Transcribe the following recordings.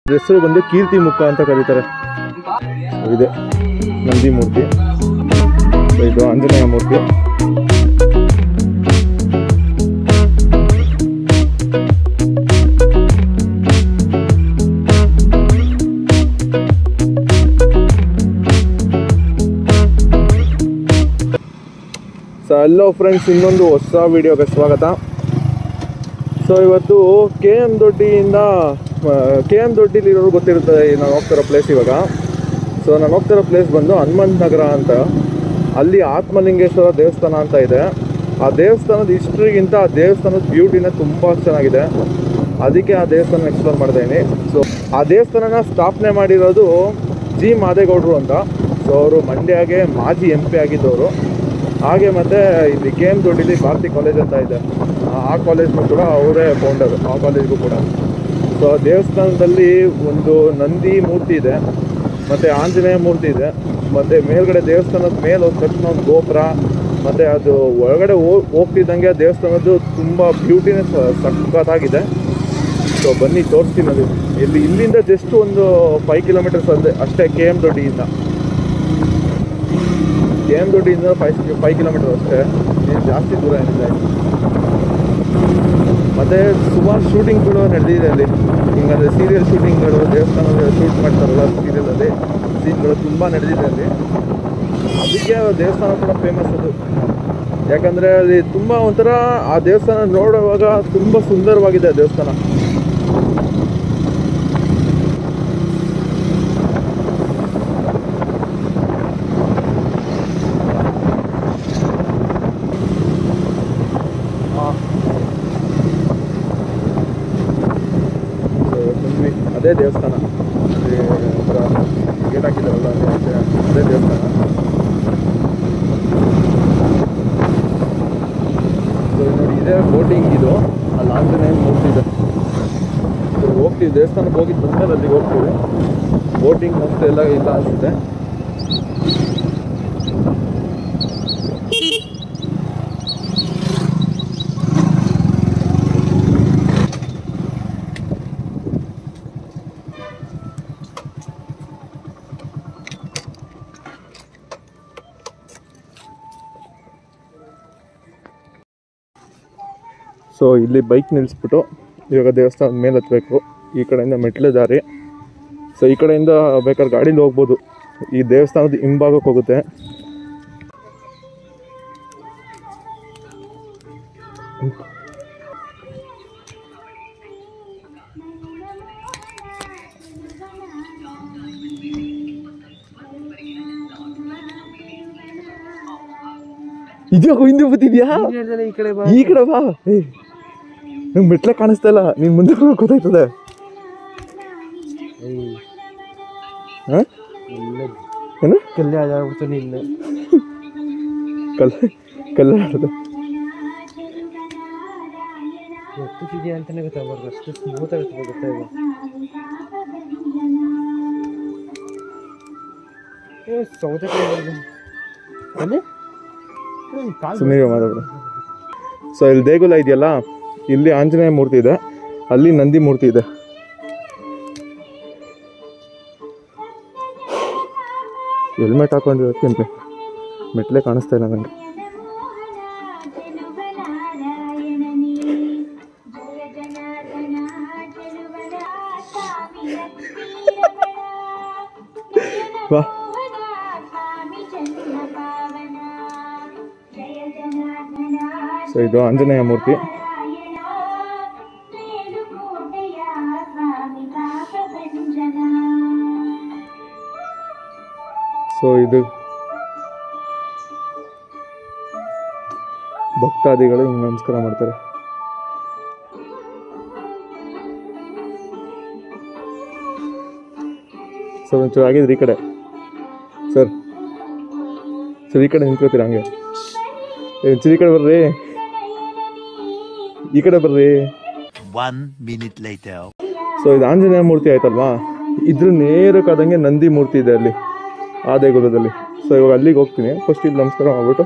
ಹೆಸರು ಬಂದು ಕೀರ್ತಿ ಮುಖ ಅಂತ ಕರೀತಾರೆ ಇದೆ ನಂದಿ ಮೂರ್ತಿ So, ಇದು ಆಂಜನೇಯ ಮೂರ್ತಿ ಸೊ ಹಲೋ ಫ್ರೆಂಡ್ಸ್ ಇನ್ನೊಂದು ಹೊಸ ವಿಡಿಯೋಗೆ ಸ್ವಾಗತ ಸೊ ಇವತ್ತು ಕೆ ಎಮ್ ದೊಡ್ಡಿಯಿಂದ ಕೆ ಎಮ್ ದೊಡ್ಡಿಲಿರೋರು ಗೊತ್ತಿರುತ್ತದೆ ನಾನು ಹೋಗ್ತಿರೋ ಪ್ಲೇಸ್ ಇವಾಗ ಸೊ ನಾನು ಹೋಗ್ತಿರೋ ಪ್ಲೇಸ್ ಬಂದು ಹನುಮಂತ ನಗರ ಅಂತ ಅಲ್ಲಿ ಆತ್ಮಲಿಂಗೇಶ್ವರ ದೇವಸ್ಥಾನ ಅಂತ ಇದೆ ಆ ದೇವಸ್ಥಾನದ ಹಿಸ್ಟ್ರಿಗಿಂತ ಆ ದೇವಸ್ಥಾನದ ಬ್ಯೂಟಿನೇ ತುಂಬ ಚೆನ್ನಾಗಿದೆ ಅದಕ್ಕೆ ಆ ದೇವಸ್ಥಾನ ಎಕ್ಸ್ಪ್ಲೋರ್ ಮಾಡ್ತಾ ಇದ್ದೀನಿ ಸೊ ಆ ದೇವಸ್ಥಾನನ ಸ್ಥಾಪನೆ ಮಾಡಿರೋದು ಜಿ ಮಾದೇಗೌಡರು ಅಂತ ಸೊ ಅವರು ಮಂಡ್ಯಗೆ ಮಾಜಿ ಎಂ ಪಿ ಆಗಿದ್ದವರು ಹಾಗೆ ಮತ್ತೆ ಇಲ್ಲಿ ಕೆ ಎಮ್ ದೊಡ್ಡಿಲಿ ಭಾರತಿ ಕಾಲೇಜ್ ಅಂತ ಇದೆ ಆ- ಆ ಕಾಲೇಜ್ನು ಕೂಡ ಅವರೇ ಫೌಂಡರ್ ಆ ಕಾಲೇಜ್ಗೂ ಕೂಡ ಸೊ ಆ ದೇವಸ್ಥಾನದಲ್ಲಿ ಒಂದು ನಂದಿ ಮೂರ್ತಿ ಇದೆ ಮತ್ತು ಆಂಜನೇಯ ಮೂರ್ತಿ ಇದೆ ಮತ್ತು ಮೇಲ್ಗಡೆ ದೇವಸ್ಥಾನದ ಮೇಲೆ ಹೋದ ತಕ್ಷಣ ಒಂದು ಗೋಪುರ ಮತ್ತು ಅದು ಒಳಗಡೆ ಹೋಗ್ ಹೋಗ್ತಿದ್ದಂಗೆ ಆ ದೇವಸ್ಥಾನದ್ದು ತುಂಬ ಬ್ಯೂಟಿನೇ ಸಖತ್ತಾಗಿದೆ ಸೊ ಬನ್ನಿ ತೋರಿಸ್ತೀನಿ ಅದು ಇಲ್ಲಿ ಇಲ್ಲಿಂದ ಜಸ್ಟ್ ಒಂದು ಫೈವ್ ಕಿಲೋಮೀಟರ್ಸ್ ಅಂದೆ ಅಷ್ಟೇ ಕೆ ಎಮ್ ದೊಡ್ಡಿಯಿಂದ ಕೆ ಎಮ್ ದೊಡ್ಡಿಯಿಂದ ಫೈವ್ ಫೈವ್ ಕಿಲೋಮೀಟರ್ ಅಷ್ಟೇ ಏನು ಜಾಸ್ತಿ ದೂರ ಏನಿಲ್ಲ ಇಲ್ಲಿ. ಮತ್ತೆ ಸುಮಾರು ಶೂಟಿಂಗ್ಗಳು ನಡೆದಿದೆ ಅಲ್ಲಿ ಹಿಂಗಂದ್ರೆ ಸೀರಿಯಲ್ ಶೂಟಿಂಗ್ಗಳು ದೇವಸ್ಥಾನದ ಶೂಟ್ ಮಾಡ್ತಾರಲ್ಲ ಸೀರಿಯಲಲ್ಲಿ ಸೀನ್ಗಳು ತುಂಬ ನಡೆದಿದೆ ಅಲ್ಲಿ ಅದಕ್ಕೆ ಆ ದೇವಸ್ಥಾನ ಕೂಡ ಫೇಮಸ್ ಅದು ಯಾಕಂದರೆ ಅಲ್ಲಿ ತುಂಬ ಒಂಥರ ಆ ದೇವಸ್ಥಾನ ನೋಡುವಾಗ ತುಂಬ ಸುಂದರವಾಗಿದೆ ಆ ದೇವಸ್ಥಾನ So, ಬಂದ್ವಿ. ಅದೇ ದೇವಸ್ಥಾನ ಅಲ್ಲಿ ಒಂಥರ ಗೇಟ್ ಹಾಕಿದಾರಲ್ಲ ಅಲ್ಲಿ ಆಚೆ, ಅದೇ ದೇವಸ್ಥಾನ So, ನೋಡಿ ಇದೇ ಬೋಟಿಂಗ್ ಇದು ಅಲ್ಲಿ ಆಂಜನೇಯ ಮೂರ್ತಿ ಇದೆ So, ಹೋಗ್ತೀವಿ ದೇವಸ್ಥಾನಕ್ಕೆ ಹೋಗಿದ್ದು ಬಂದ್ಮೇಲೆ ಅಲ್ಲಿಗೆ ಹೋಗ್ತೀವಿ ಬೋಟಿಂಗ್ ಮತ್ತೆ ಎಲ್ಲ ಇಲ್ಲ ಅನಿಸುತ್ತೆ ಸೊ ಇಲ್ಲಿ ಬೈಕ್ ನಿಲ್ಲಿಸ್ಬಿಟ್ಟು ಇವಾಗ ದೇವಸ್ಥಾನದ ಮೇಲೆ ಹತ್ಬೇಕು ಈ ಕಡೆಯಿಂದ ಮೆಟ್ಲು ದಾರಿ ಸೊ ಈ ಕಡೆಯಿಂದ ಬೇಕಾದ್ರೆ ಗಾಡೀಲಿ ಹೋಗ್ಬೋದು ಈ ದೇವಸ್ಥಾನದ ಹಿಂಭಾಗಕ್ಕೆ ಹೋಗುತ್ತೆ ಇದ್ಯಾಕೋ ಹಿಂದೆ ಬತ್ತಿದ್ಯಾ ಈ ಕಡೆ ಬಾ ಈ ಕಡೆ ಬಾ ಏ ನಂಗೆ ಮೆಟ್ಲೆ ಕಾಣಿಸ್ತಾ ಇಲ್ಲ ನೀನ್ ಮುಂದೆ ಹೋಗೋ ಗೊತ್ತಾಯ್ತದೆ ಹಾ ಏನು ಕಲ್ಲೆ ಆಡ್ಬಿಡ್ತಾನೆ ಇಲ್ಲೇ ಕಲ್ಲ ಕಲ್ಲ ಆಡ್ದೆ ಎತ್ತಿದೆಯಾ ಅಂತಾನೆ ಗೊತ್ತಾಗ್ಬಾರ್ದು ಅಷ್ಟು ಸ್ಮೂತ್ ಆಗುತ್ತೆ ಗೊತ್ತಾಗ ಸೌತೆಕಾಯಿ ಅಲ್ಲಿ ಸುಮ್ಮನೆ ಮಾತಾಡ ಸೊ ಇಲ್ಲಿ ದೇಗುಲ ಇದೆಯಲ್ಲ ಇಲ್ಲಿ ಆಂಜನೇಯ ಮೂರ್ತಿ ಇದೆ ಅಲ್ಲಿ ನಂದಿ ಮೂರ್ತಿ ಇದೆ ಹೆಲ್ಮೆಟ್ ಹಾಕೊಂಡಿರೋದಕ್ಕೆ ಮೆಟ್ಲೆ ಕಾಣಿಸ್ತಾ ಇಲ್ಲ ನನಗೆ ವಾ ಸೊ ಇದು ಆಂಜನೇಯ ಮೂರ್ತಿ ಸೊ ಇದು ಭಕ್ತಾದಿಗಳು ಹಿಂಗೆ ನಮಸ್ಕಾರ ಮಾಡ್ತಾರೆ ಸರ್ ಒಂಚೂರು ಆಗಿದ್ರಿ ಈ ಕಡೆ ಸರ್ ಸರ್ ಈ ಕಡೆ ನಿಂತ್ಕೋತೀರಾ ಹಂಗೆ ಏ, ಒಂಚೂರು ಈ ಕಡೆ ಬರ್ರಿ ಈ ಕಡೆ ಬರ್ರಿ One minute later. ಸೊ ಇದು ಆಂಜನೇಯ ಮೂರ್ತಿ ಆಯ್ತಲ್ವಾ ಇದ್ರ ನೇರಕ್ಕಾದಂಗೆ ನಂದಿ ಮೂರ್ತಿ ಇದೆ ಅಲ್ಲಿ ಆ ದೇಗುಲದಲ್ಲಿ ಸೊ ಇವಾಗ ಅಲ್ಲಿಗೆ ಹೋಗ್ತೀನಿ ಫಸ್ಟ್ ಇಲ್ಲಿ ನಮಸ್ಕಾರ ಮಾಡ್ಬಿಟ್ಟು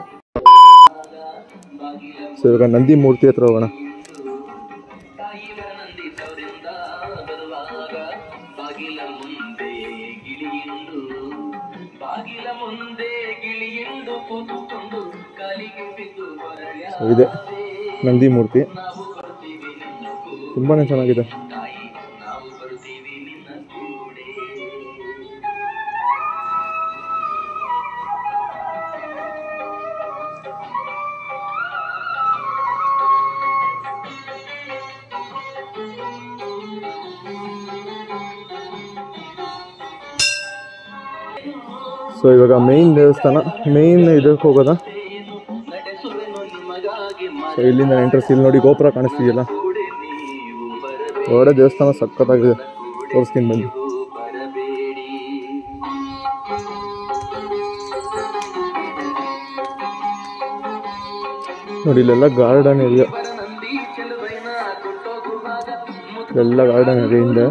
ಸೊ ಇವಾಗ ನಂದಿ ಮೂರ್ತಿ ಹತ್ರ ಹೋಗೋಣ ಬಾಗಿಲ ಮುಂದೆ ಗಿಳಿಯುಂಡು ಬಾಗಿಲ ಮುಂದೆ ಗಿಳಿಯುಂಡು ಕೂತುಕೊಂಡು ಕಾಲಿಗೆ ಬಿದ್ದು ಬರಳ್ಯ ಸೊ ಇದೆ ನಂದಿ ಮೂರ್ತಿ ನಾವು ಬರ್ತೀವಿ ನಿನ್ನ ಕೂಡೆ ತುಂಬಾ ಚೆನ್ನಾಗಿದೆ ತಾಯಿ ನಾವು ಬರ್ತೀವಿ ನಿನ್ನ ಕೂಡೆ ಸೊ ಇವಾಗ ಮೇನ್ ದೇವಸ್ಥಾನ ಮೇನ್ ಇದಕ್ಕೆ ಹೋಗೋದ ನಡೆಸುವೆನು ನಿಮಗಾಗಿ ಸೊ ಇಲ್ಲಿಂದ ಎಂಟ್ರೆನ್ಸ್ ಇಲ್ಲಿ ನೋಡಿ ಗೋಪುರ ಕಾಣಿಸ್ತಿದೆಯಲ್ಲ ಕೂಡೆ ನೀವು ಬರಬೇಕು ಹೊರಗಡೆ ದೇವಸ್ಥಾನ ಸಖತ್ತಾಗಿದೆ ತೋರಿಸ್ತೀನಿ ಬನ್ನಿ ಬರಬೇಡಿ ನೋಡಿ ಇಲ್ಲೆಲ್ಲ ಗಾರ್ಡನ್ ಏರಿಯಾ ನಂದಿ ಚೆಲುವೈನ ಕೊಟ್ಟೋಗುವಾಗ ಎಲ್ಲ ಗಾರ್ಡನ್ ಏರಿಯಾ ಹಿಂದೆ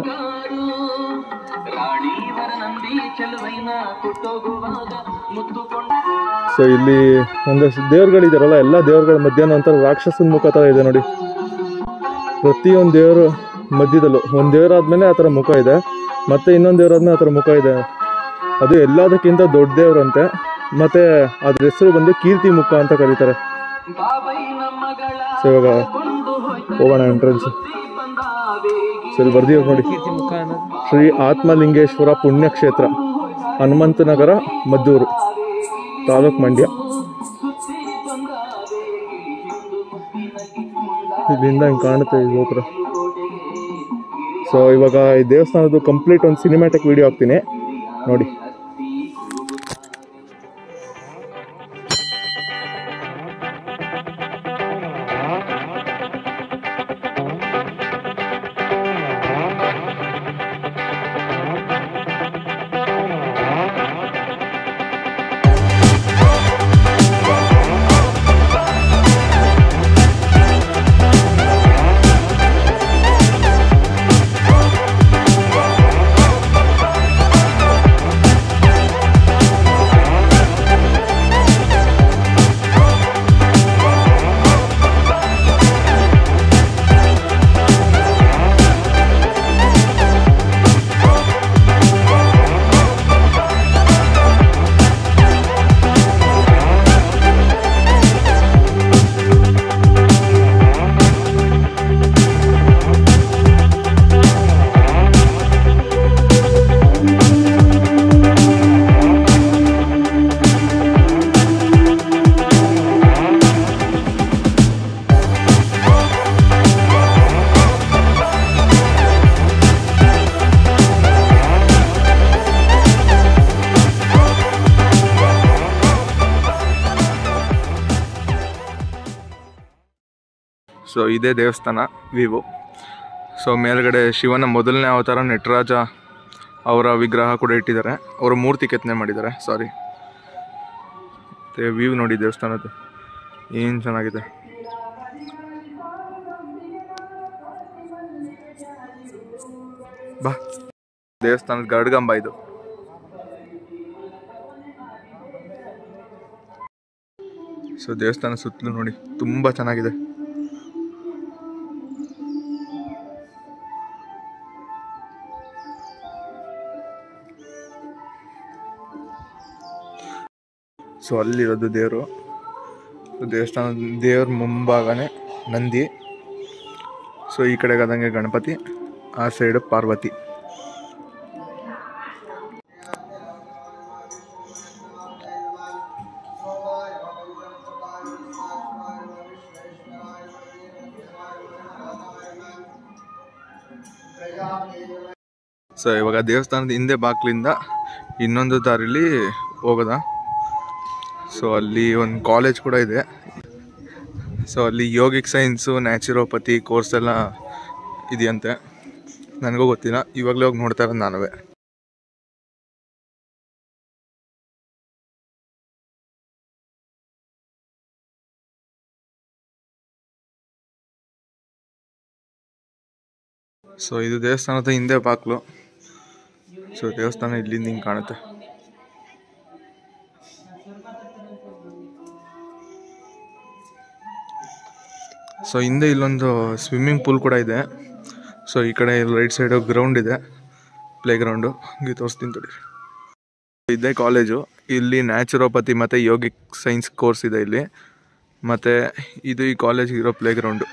ರಾಣಿವರ ನಂದಿ ಚೆಲುವೈನ ಕೊಟ್ಟೋಗುವಾಗ ಮುತ್ತುಕೊಂಡು ಸೊ ಇಲ್ಲಿ ಒಂದಷ್ಟು ದೇವ್ರುಗಳಿದಾರಲ್ಲ ಎಲ್ಲ ದೇವ್ರಗಳ ಮಧ್ಯಾಹ್ನ ಒಂಥರ ರಾಕ್ಷಸನ ಮುಖ ಥರ ಇದೆ ನೋಡಿ ಪ್ರತಿಯೊಂದು ದೇವರು ಮಧ್ಯದಲ್ಲೂ ಒಂದು ದೇವರಾದ್ಮೇಲೆ ಆ ಥರ ಮುಖ ಇದೆ ಮತ್ತೆ ಇನ್ನೊಂದು ದೇವರಾದ್ಮೇಲೆ ಆ ಥರ ಮುಖ ಇದೆ ಅದು ಎಲ್ಲದಕ್ಕಿಂತ ದೊಡ್ಡ ದೇವ್ರಂತೆ ಮತ್ತೆ ಅದ್ರ ಹೆಸರು ಬಂದು ಕೀರ್ತಿ ಮುಖ ಅಂತ ಕರೀತಾರೆ ಬಾಬೈನ ಮಗಳ ಸೊ ಇವಾಗ ಕೊಂಡು ಹೋಯ್ತು ಹೋಗೋಣ ಎಂಟ್ರೆನ್ಸ್ ಬಂದಾವೇಗಿ ಸೊ ಇಲ್ಲಿ ಬರ್ದಿವ್ರು ನೋಡಿ ಕೀರ್ತಿ ಮುಖ ಅನ್ನೋದು ಶ್ರೀ ಆತ್ಮಲಿಂಗೇಶ್ವರ ಪುಣ್ಯಕ್ಷೇತ್ರ ಹನುಮಂತನಗರ ಮದ್ದೂರು ತಾಲೂಕ್ ಮಂಡ್ಯ ಇಲ್ಲಿಂದ ಹಿಂಗೆ ಕಾಣುತ್ತೆ ಈ ಗೋಪುರ ಸೊ ಇವಾಗ ಈ ದೇವಸ್ಥಾನದ್ದು ಕಂಪ್ಲೀಟ್ ಒಂದು ಸಿನಿಮ್ಯಾಟಿಕ್ ವಿಡಿಯೋ ಹಾಕ್ತೀನಿ ನೋಡಿ ಸೊ ಇದೇ ದೇವಸ್ಥಾನ ವಿವೋ ಸೊ ಮೇಲ್ಗಡೆ ಶಿವನ ಮೊದಲನೇ ಅವತಾರ ನಟರಾಜ ಅವರ ವಿಗ್ರಹ ಕೂಡ ಇಟ್ಟಿದ್ದಾರೆ ಅವರ ಮೂರ್ತಿ ಕೆತ್ತನೆ ಮಾಡಿದ್ದಾರೆ ಸಾರಿ ಮತ್ತು ವ್ಯೂ ನೋಡಿ ದೇವಸ್ಥಾನದ್ದು ಏನು ಚೆನ್ನಾಗಿದೆ ಬಾ ದೇವಸ್ಥಾನದ ಗರುಡ್ಗಂಬ ಇದು ಸೊ ದೇವಸ್ಥಾನ ಸುತ್ತಲೂ ನೋಡಿ ತುಂಬ ಚೆನ್ನಾಗಿದೆ ಸೊ ಅಲ್ಲಿರೋದು ದೇವರು ದೇವಸ್ಥಾನ ದೇವ್ರ ಮುಂಭಾಗನೇ ನಂದಿ ಸೊ ಈ ಕಡೆಗಾದಂಗೆ ಗಣಪತಿ ಆ ಸೈಡ್ ಪಾರ್ವತಿ ಸೊ ಇವಾಗ ದೇವಸ್ಥಾನದ ಹಿಂದೆ ಬಾಗ್ಲಿಂದ ಇನ್ನೊಂದು ದಾರಿಲಿ ಹೋಗೋದ ಸೊ ಅಲ್ಲಿ ಒಂದು ಕಾಲೇಜ್ ಕೂಡ ಇದೆ ಸೊ ಅಲ್ಲಿ ಯೋಗಿಕ್ ಸೈನ್ಸು ನ್ಯಾಚುರೋಪತಿ ಕೋರ್ಸ್ ಎಲ್ಲ ಇದೆಯಂತೆ ನನಗೂ ಗೊತ್ತಿಲ್ಲ ಇವಾಗಲೇ ಹೋಗಿ ನೋಡ್ತಾ ಇರೋದು ನಾನುವೇ ಸೊ ಇದು ದೇವಸ್ಥಾನದ ಹಿಂದೆ ಬಾಕ್ಲು ಸೊ ದೇವಸ್ಥಾನ ಇಲ್ಲಿಂದ ಹಿಂಗೆ ಕಾಣುತ್ತೆ ಸೊ ಹಿಂದೆ ಇಲ್ಲೊಂದು ಸ್ವಿಮ್ಮಿಂಗ್ ಪೂಲ್ ಕೂಡ ಇದೆ ಸೊ ಈ ಕಡೆ ರೈಟ್ ಸೈಡು ಗ್ರೌಂಡ್ ಇದೆ ಪ್ಲೇ ಗ್ರೌಂಡು ಹಂಗೆ ತೋರಿಸ್ತೀನಿ ತೊಡಿ ಇದೇ ಕಾಲೇಜು ಇಲ್ಲಿ ನ್ಯಾಚುರೋಪತಿ ಮತ್ತು ಯೋಗಿಕ್ ಸೈನ್ಸ್ ಕೋರ್ಸ್ ಇದೆ ಇಲ್ಲಿ ಮತ್ತು ಇದು ಈ ಕಾಲೇಜಿಗೆ ಇರೋ ಪ್ಲೇ ಗ್ರೌಂಡು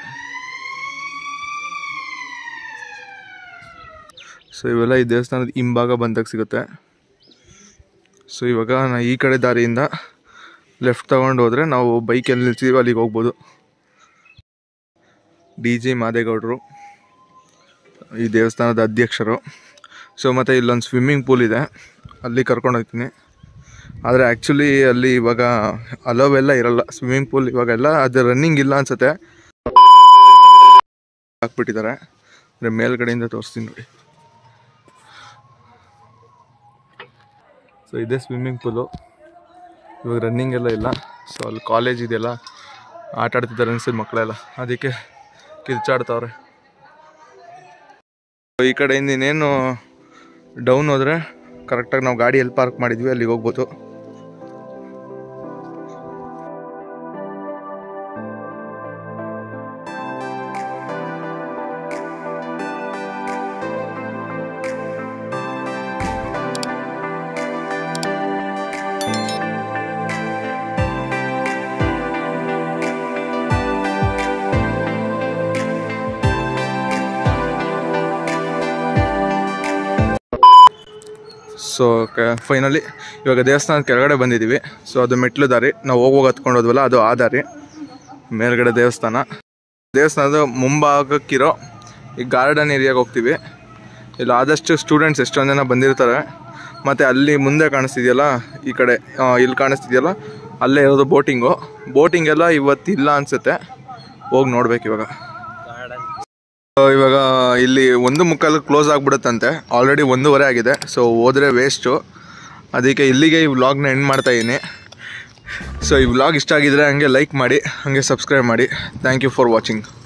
ಸೊ ಇವೆಲ್ಲ ಈ ದೇವಸ್ಥಾನದ ಹಿಂಭಾಗ ಬಂದಾಗ ಸಿಗುತ್ತೆ ಸೊ ಇವಾಗ ನಾ ಈ ಕಡೆ ದಾರಿಯಿಂದ ಲೆಫ್ಟ್ ತಗೊಂಡು ಹೋದರೆ ನಾವು ಬೈಕಲ್ಲಿ ನಿಲ್ಸಿದ್ದೀವಿ ಅಲ್ಲಿಗೆ ಹೋಗ್ಬೋದು ಡಿ ಜಿ ಮಾದೇಗೌಡರು ಈ ದೇವಸ್ಥಾನದ ಅಧ್ಯಕ್ಷರು ಸೊ ಮತ್ತು ಇಲ್ಲೊಂದು ಸ್ವಿಮ್ಮಿಂಗ್ ಪೂಲ್ ಇದೆ ಅಲ್ಲಿ ಕರ್ಕೊಂಡು ಹೋಗ್ತೀನಿ ಆದರೆ ಆ್ಯಕ್ಚುಲಿ ಅಲ್ಲಿ ಇವಾಗ ಅಲೋವ್ ಎಲ್ಲ ಇರಲ್ಲ ಸ್ವಿಮ್ಮಿಂಗ್ ಪೂಲ್ ಇವಾಗೆಲ್ಲ ಅದು ರನ್ನಿಂಗ್ ಇಲ್ಲ ಅನ್ಸುತ್ತೆ ಹಾಕ್ಬಿಟ್ಟಿದ್ದಾರೆ ಅಂದರೆ ಮೇಲ್ಗಡೆಯಿಂದ ತೋರಿಸ್ತೀನಿ ನೋಡಿ ಸೊ ಇದೇ ಸ್ವಿಮ್ಮಿಂಗ್ ಪೂಲು ಇವಾಗ ರನ್ನಿಂಗ್ ಎಲ್ಲ ಇಲ್ಲ ಸೊ ಅಲ್ಲಿ ಕಾಲೇಜ್ ಇದೆಯಲ್ಲ ಆಟ ಆಡ್ತಿದ್ದಾರೆ ಅನ್ಸಿದ ಮಕ್ಕಳೆಲ್ಲ ಅದಕ್ಕೆ ಕಿರ್ಚಾಡ್ತಾವ್ರೆ ಈ ಕಡೆಯಿಂದ ಇನ್ನೇನು ಡೌನ್ ಹೋದರೆ ಕರೆಕ್ಟಾಗಿ ನಾವು ಗಾಡಿ ಎಲ್ಲಿ ಪಾರ್ಕ್ ಮಾಡಿದ್ವಿ ಅಲ್ಲಿಗೆ ಹೋಗ್ಬೋದು ಸೊ ಫೈನಲಿ ಇವಾಗ ದೇವಸ್ಥಾನದ ಕೆಳಗಡೆ ಬಂದಿದ್ದೀವಿ ಸೊ ಅದು ಮೆಟ್ಲು ದಾರಿ ನಾವು ಹೋಗುವಾಗ ಹತ್ಕೊಂಡು ಹೋದ್ವಲ್ಲ ಅದು ಆ ದಾರಿ ಮೇಲ್ಗಡೆ ದೇವಸ್ಥಾನ ದೇವಸ್ಥಾನದ ಮುಂಭಾಗಕ್ಕಿರೋ ಈ ಗಾರ್ಡನ್ ಏರಿಯಾಗೆ ಹೋಗ್ತೀವಿ ಇಲ್ಲಿ ಆದಷ್ಟು ಸ್ಟೂಡೆಂಟ್ಸ್ ಎಷ್ಟೊಂದು ಜನ ಬಂದಿರ್ತಾರೆ ಮತ್ತು ಅಲ್ಲಿ ಮುಂದೆ ಕಾಣಿಸ್ತಿದೆಯಲ್ಲ ಈ ಕಡೆ ಆ, ಇಲ್ಲಿ ಕಾಣಿಸ್ತಿದೆಯಲ್ಲ ಅಲ್ಲೇ ಇರೋದು ಬೋಟಿಂಗು ಬೋಟಿಂಗ್ ಎಲ್ಲ ಇವತ್ತಿಲ್ಲ ಅನಿಸುತ್ತೆ ಹೋಗಿ ನೋಡ್ಬೇಕು ಇವಾಗ ಸೊ ಇವಾಗ ಇಲ್ಲಿ ಒಂದು ಮುಕ್ಕಾಲು ಕ್ಲೋಸ್ ಆಗಿಬಿಡುತ್ತಂತೆ ಆಲ್ರೆಡಿ ಒಂದೂವರೆ ಆಗಿದೆ ಸೊ ಹೋದರೆ ವೇಸ್ಟು ಅದಕ್ಕೆ ಇಲ್ಲಿಗೆ ಈ ವ್ಲಾಗ್ನ ಎಂಡ್ ಮಾಡ್ತಾ ಇದ್ದೀನಿ ಸೊ ಈ ವ್ಲಾಗ್ ಇಷ್ಟ ಆಗಿದ್ರೆ ಹಂಗೆ ಲೈಕ್ ಮಾಡಿ ಹಾಗೆ ಸಬ್ಸ್ಕ್ರೈಬ್ ಮಾಡಿ ಥ್ಯಾಂಕ್ ಯು ಫಾರ್ ವಾಚಿಂಗ್